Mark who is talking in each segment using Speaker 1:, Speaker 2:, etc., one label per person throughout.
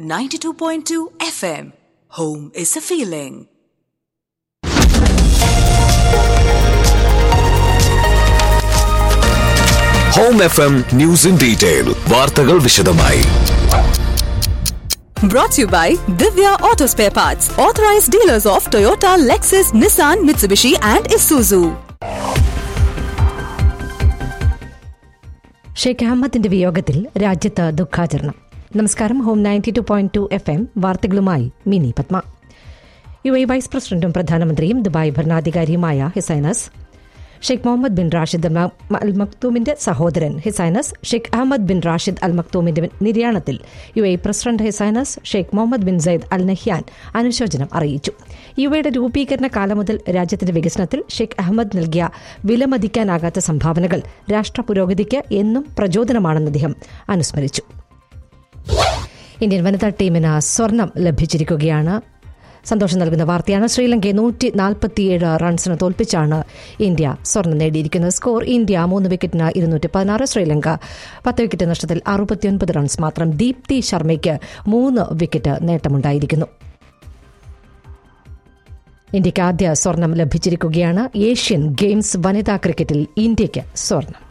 Speaker 1: 92.2 FM. Home is a feeling.
Speaker 2: Home F M news in detail വാർത്തകൾ വിശദമായി
Speaker 1: Brought to you by Divya Auto Spare Parts, authorized dealers of Toyota, Lexus, Nissan, Mitsubishi, and Isuzu.
Speaker 3: Sheikh അഹമ്മദിന്റെ വിയോഗത്തിൽ രാജ്യത്ത് ദുഃഖാചരണം നമസ്കാരം home ninety two point two F M വാർത്തകളുമായി Mini Padma U A vice പ്രസിഡന്റും പ്രധാനമന്ത്രിയും ദുബായ് ഭരണാധികാരിയുമായ his highness Sheikh Mohammed bin Rashid Al മ- അൽ മക്തൂമിന്റെ സഹോദരൻ his highness Sheikh Ahmed bin Rashid Al മക്തൂമിന്റെ നിര്യാണത്തിൽ U A president his highness Sheikh Mohammed bin Zayed Al Nahyan അനുശോചനം അറിയിച്ചു യു എയുടെ രൂപീകരണ കാലം മുതൽ രാജ്യത്തിന്റെ വികസനത്തിൽ ഷെയ്ഖ് അഹമ്മദ് നൽകിയ വിലമതിക്കാനാകാത്ത സംഭാവനകൾ രാഷ്ട്ര പുരോഗതിക്ക് എന്നും പ്രചോദനമാണെന്ന് അദ്ദേഹം അനുസ്മരിച്ചു ഇന്ത്യൻ വനിതാ ടീമിന് സ്വർണം ലഭിച്ചിരിക്കുകയാണ് സന്തോഷം നൽകുന്ന വാർത്തയാണ് ശ്രീലങ്കയെ നൂറ്റി നാൽപ്പത്തിയേഴ് റൺസിന് തോൽപ്പിച്ചാണ് ഇന്ത്യ സ്വർണം നേടിയിരിക്കുന്നത് സ്കോർ ഇന്ത്യ മൂന്ന് വിക്കറ്റിന് ഇരുന്നൂറ്റി പതിനാറ് ശ്രീലങ്ക പത്ത് വിക്കറ്റ് നഷ്ടത്തിൽ അറുപത്തിയൊൻപത് റൺസ് മാത്രം ദീപ്തി ശർമ്മയ്ക്ക് മൂന്ന് വിക്കറ്റ് നേട്ടമുണ്ടായിരിക്കുന്നു ഇന്ത്യയ്ക്ക് ആദ്യ സ്വർണം ലഭിച്ചിരിക്കുകയാണ് ഏഷ്യൻ ഗെയിംസ് വനിതാ ക്രിക്കറ്റിൽ ഇന്ത്യയ്ക്ക് സ്വർണം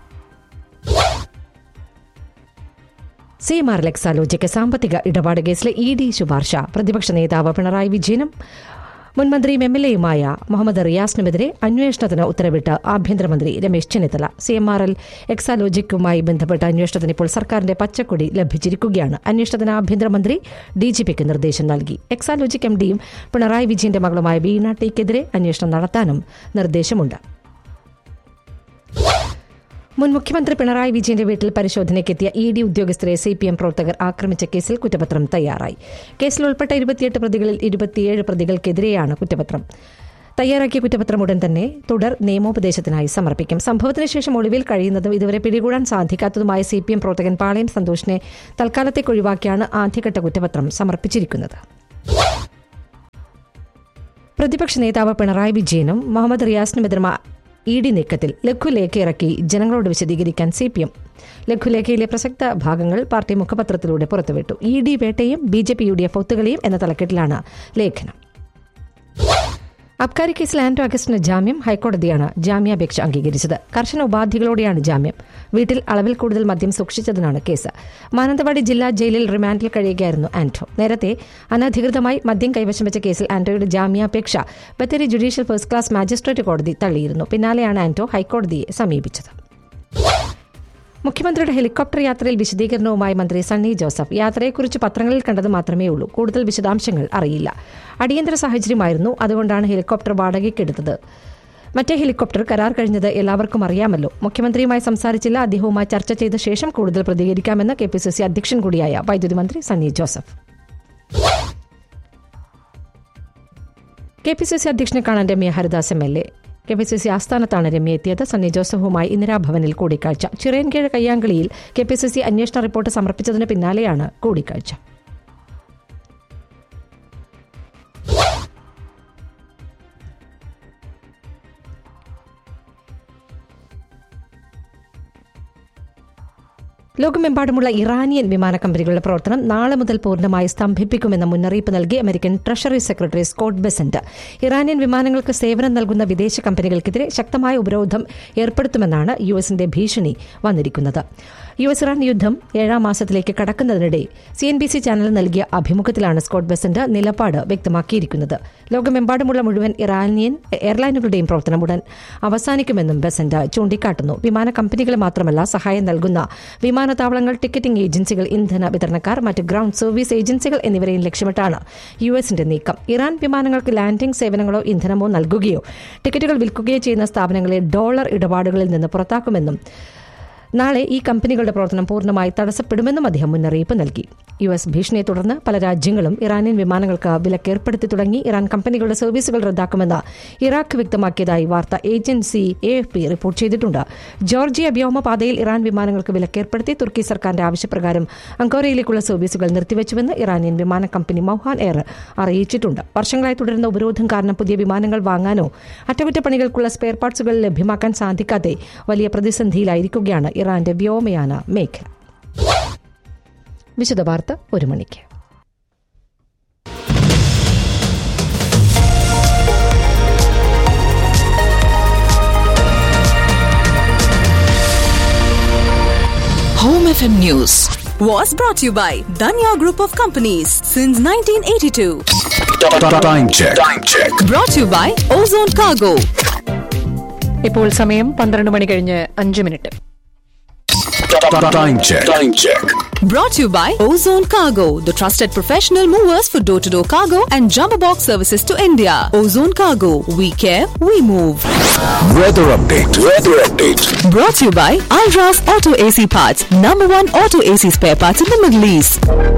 Speaker 3: സി എം ആർ ലെക്സാലോജിക്ക് സാമ്പത്തിക ഇടപാട് കേസിലെ ഇ ഡി ശുപാർശ പ്രതിപക്ഷ നേതാവ് പിണറായി വിജയനും മുൻമന്ത്രിയും എം എൽ എയുമായ മുഹമ്മദ് റിയാസിനുമെതിരെ അന്വേഷണത്തിന് ഉത്തരവിട്ട് ആഭ്യന്തരമന്ത്രി Ramesh Chennithala C M R L എക്സാലോജിക്കുമായി ബന്ധപ്പെട്ട അന്വേഷണത്തിന് ഇപ്പോൾ സർക്കാരിന്റെ പച്ചക്കൊടി ലഭിച്ചിരിക്കുകയാണ് അന്വേഷണത്തിന് ആഭ്യന്തരമന്ത്രി ഡി ജി പിക്ക് നിർദ്ദേശം നൽകി എക്സാലോജിക് എം ഡിയും പിണറായി വിജയന്റെ മകളുമായ വീണ ടിക്കെതിരെ അന്വേഷണം നടത്താനും നിർദ്ദേശമുണ്ട് മുൻ മുഖ്യമന്ത്രി പിണറായി വിജയന്റെ വീട്ടിൽ പരിശോധനയ്ക്കെത്തിയ ഇ ഡി ഉദ്യോഗസ്ഥരെ സി പി എം പ്രവർത്തകർ ആക്രമിച്ച കേസിൽ കുറ്റപത്രം തയ്യാറായി കേസിൽ ഉൾപ്പെട്ട ഇരുപത്തിയെട്ട് പ്രതികളിൽ ഇരുപത്തിയേഴ് പ്രതികൾക്കെതിരെയാണ് കുറ്റപത്രം തയ്യാറാക്കിയ കുറ്റപത്രം ഉടൻ തന്നെ തുടർ നിയമോപദേശത്തിനായി സമർപ്പിക്കും സംഭവത്തിന് ശേഷം ഒളിവിൽ കഴിയുന്നതും ഇതുവരെ പിടികൂടാൻ സാധിക്കാത്തതുമായ സി പി എം പ്രവർത്തകൻ പാളയം സന്തോഷിനെ തൽക്കാലത്തേക്ക് ഒഴിവാക്കിയാണ് ആദ്യഘട്ട കുറ്റപത്രം സമർപ്പിച്ചിരിക്കുന്നത് പ്രതിപക്ഷ നേതാവ് പിണറായി വിജയനും മുഹമ്മദ് റിയാസിനുമെതിരെ ഇ ഡി നീക്കത്തിൽ ലഘുലേഖ ഇറക്കി ജനങ്ങളോട് വിശദീകരിക്കാൻ സി പി എം ലഘുലേഖയിലെ പ്രസക്ത ഭാഗങ്ങൾ പാർട്ടി മുഖപത്രത്തിലൂടെ പുറത്തുവിട്ടു ഇ ഡി വേട്ടയും B J P U D F ഒത്തുകളിയും എന്ന തലക്കെട്ടിലാണ് ലേഖനം അബ്കാരി കേസിൽ ആന്റോ അഗസ്റ്റിന് ജാമ്യം ഹൈക്കോടതിയാണ് ജാമ്യാപേക്ഷ അംഗീകരിച്ചത് കർശന ഉപാധികളോടെയാണ് ജാമ്യം വീട്ടിൽ അളവിൽ കൂടുതൽ മദ്യം സൂക്ഷിച്ചതിനാണ് കേസ് മാനന്തവാടി ജില്ലാ ജയിലിൽ റിമാൻഡിൽ കഴിയുകയായിരുന്നു ആന്റോ നേരത്തെ അനധികൃതമായി മദ്യം കൈവശം വെച്ച കേസിൽ ആന്റോയുടെ ജാമ്യാപേക്ഷ Bathery judicial first class magistrate കോടതി തള്ളിയിരുന്നു പിന്നാലെയാണ് ആന്റോ ഹൈക്കോടതിയെ സമീപിച്ചത് മുഖ്യമന്ത്രിയുടെ ഹെലികോപ്റ്റർ യാത്രയിൽ വിശദീകരണവുമായി മന്ത്രി സണ്ണി ജോസഫ് യാത്രയെക്കുറിച്ച് പത്രങ്ങളിൽ കണ്ടത് മാത്രമേ ഉള്ളൂ കൂടുതൽ വിശദാംശങ്ങൾ അറിയില്ല അടിയന്തര സാഹചര്യമായിരുന്നു അതുകൊണ്ടാണ് ഹെലികോപ്റ്റർ വാടകയ്ക്കെടുത്തത് മറ്റേ ഹെലികോപ്റ്റർ കരാർ കഴിഞ്ഞത് എല്ലാവർക്കും അറിയാമല്ലോ മുഖ്യമന്ത്രിയുമായി സംസാരിച്ചില്ല അദ്ദേഹവുമായി ചർച്ച ചെയ്ത ശേഷം കൂടുതൽ പ്രതികരിക്കാമെന്ന് കെ പി സി സി അധ്യക്ഷൻ കൂടിയായ വൈദ്യുതി മന്ത്രി Sunny Joseph K P C C അധ്യക്ഷനെ കാണാൻ Ramya Haridas M L A K P C C ആസ്ഥാനത്താണ് രമ്യ എത്തിയത് സണ്ണി ജോസഫുമായി ഇന്ദിരാഭവനിൽ കൂടിക്കാഴ്ച ചിറയൻകീഴ് കയ്യാങ്കളിയിൽ കെ പി സി സി അന്വേഷണ റിപ്പോർട്ട് സമർപ്പിച്ചതിന് പിന്നാലെയാണ് കൂടിക്കാഴ്ച ലോകമെമ്പാടുമുള്ള ഇറാനിയൻ വിമാന കമ്പനികളുടെ പ്രവർത്തനം നാളെ മുതൽ പൂർണ്ണമായി സ്തംഭിപ്പിക്കുമെന്ന മുന്നറിയിപ്പ് നൽകി American treasury secretary Scott Bessent Iranian വിമാനങ്ങൾക്ക് സേവനം നൽകുന്ന വിദേശ കമ്പനികൾക്കെതിരെ ശക്തമായ ഉപരോധം ഏർപ്പെടുത്തുമെന്നാണ് യു എസിന്റെ ഭീഷണി വന്നിരിക്കുന്നത് യു എസ് ഇറാൻ യുദ്ധം ഏഴാം മാസത്തിലേക്ക് കടക്കുന്നതിനിടെ C N B C channel നൽകിയ അഭിമുഖത്തിലാണ് സ്കോട്ട് ബെസന്റ് നിലപാട് വ്യക്തമാക്കിയിരിക്കുന്നത് ലോകമെമ്പാടുമുള്ള മുഴുവൻ ഇറാനിയൻ എയർലൈനുകളുടെയും പ്രവർത്തനം ഉടൻ അവസാനിക്കുമെന്നും ബെസന്റ് ചൂണ്ടിക്കാട്ടുന്നു വിമാന കമ്പനികൾ മാത്രമല്ല സഹായം നൽകുന്ന വിമാനത്താവളങ്ങൾ ടിക്കറ്റിംഗ് ഏജൻസികൾ ഇന്ധന വിതരണക്കാർ മറ്റ് ഗ്രൗണ്ട് സർവീസ് ഏജൻസികൾ എന്നിവരെയും ലക്ഷ്യമിട്ടാണ് യു എസിന്റെ നീക്കം ഇറാൻ വിമാനങ്ങൾക്ക് ലാൻഡിംഗ് സേവനങ്ങളോ ഇന്ധനമോ നൽകുകയോ ടിക്കറ്റുകൾ വിൽക്കുകയോ ചെയ്യുന്ന സ്ഥാപനങ്ങളെ ഡോളർ ഇടപാടുകളിൽ നിന്ന് പുറത്താക്കുമെന്നും നാളെ ഈ കമ്പനികളുടെ പ്രവർത്തനം പൂർണ്ണമായി തടസ്സപ്പെടുമെന്നും അദ്ദേഹം മുന്നറിയിപ്പ് നൽകി യു എസ് ഭീഷണിയെ തുടർന്ന് പല രാജ്യങ്ങളും ഇറാനിയൻ വിമാനങ്ങൾക്ക് വിലക്കേർപ്പെടുത്തി തുടങ്ങി ഇറാൻ കമ്പനികളുടെ സർവീസുകൾ റദ്ദാക്കുമെന്ന് ഇറാഖ് വ്യക്തമാക്കിയതായി വാർത്താ agency A F P report ചെയ്തിട്ടുണ്ട് ജോർജിയ വ്യോമപാതയിൽ ഇറാൻ വിമാനങ്ങൾക്ക് വിലക്കേർപ്പെടുത്തി തുർക്കി സർക്കാരിന്റെ ആവശ്യപ്രകാരം അങ്കോറയിലേക്കുള്ള സർവീസുകൾ നിർത്തിവെച്ചുവെന്ന് ഇറാനിയൻ വിമാന കമ്പനി മൗഹാൻ എയർ അറിയിച്ചിട്ടുണ്ട് വർഷങ്ങളായി തുടരുന്ന ഉപരോധം കാരണം പുതിയ വിമാനങ്ങൾ വാങ്ങാനോ അറ്റകുറ്റപ്പണികൾക്കുള്ള സ്പെയർ പാർട്സുകൾ ലഭ്യമാക്കാൻ സാധിക്കാതെ വലിയ പ്രതിസന്ധിയിലായിരിക്കുകയാണ് ഇറാന്റെ വ്യോമയാന മേഖല വിശദവാർത്ത ഒരു മണിക്ക്
Speaker 1: FM News was brought to you by Danya Group of Companies since 1982.
Speaker 2: Time check. Time check.
Speaker 1: Brought to you by Ozone Cargo.
Speaker 3: ഇപ്പോൾ സമയം പന്ത്രണ്ട് മണി കഴിഞ്ഞ് അഞ്ച് minute
Speaker 2: Time check. Time check.
Speaker 1: Brought to you by Ozone Cargo, the trusted professional movers for door to door cargo and jumbo box services to India. Ozone Cargo, we care, we move.
Speaker 2: Weather update. Weather update.
Speaker 1: Brought to you by Alras Auto AC Parts, number one auto AC spare parts in the Middle East.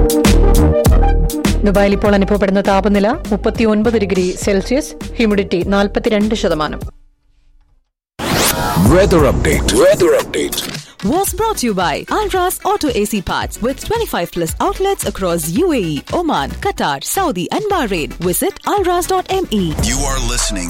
Speaker 3: ദുബായിൽ ഇപ്പോൾ അനുഭവപ്പെടുന്ന താപനില മുപ്പത്തി ഒൻപത് degree Celsius humidity നാൽപ്പത്തിരണ്ട് ശതമാനം
Speaker 2: Weather update. Weather update.
Speaker 1: Was brought to you by Alras Auto AC Parts with 25 plus outlets across UAE, Oman, Qatar, Saudi, and Bahrain. Visit alras.me.
Speaker 4: You are listening